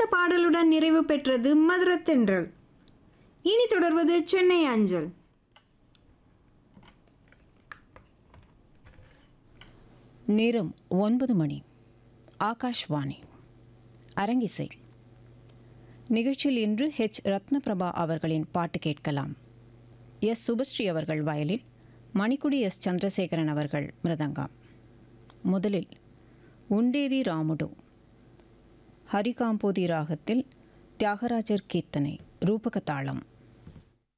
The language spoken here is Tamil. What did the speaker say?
பாடலுடன் நிறைவு பெற்றது மதுரத்தென்றல் இனி தொடர்வது சென்னை அஞ்சல் நேரம் ஒன்பது மணி ஆகாஷ்வாணி அரங்கிசை நிகழ்ச்சியில் இன்று ஹெச் ரத்னபிரபா அவர்களின் பாட்டு கேட்கலாம் எஸ் சுபஸ்ரீ அவர்கள் வயலில் மணிக்குடி எஸ் சந்திரசேகரன் அவர்கள் மிருதங்கம் முதலில் உண்டேதி ராமுடு ஹரிகாம்போதி ராகத்தில் தியாகராஜர் கீர்த்தனை ரூபக தாளம்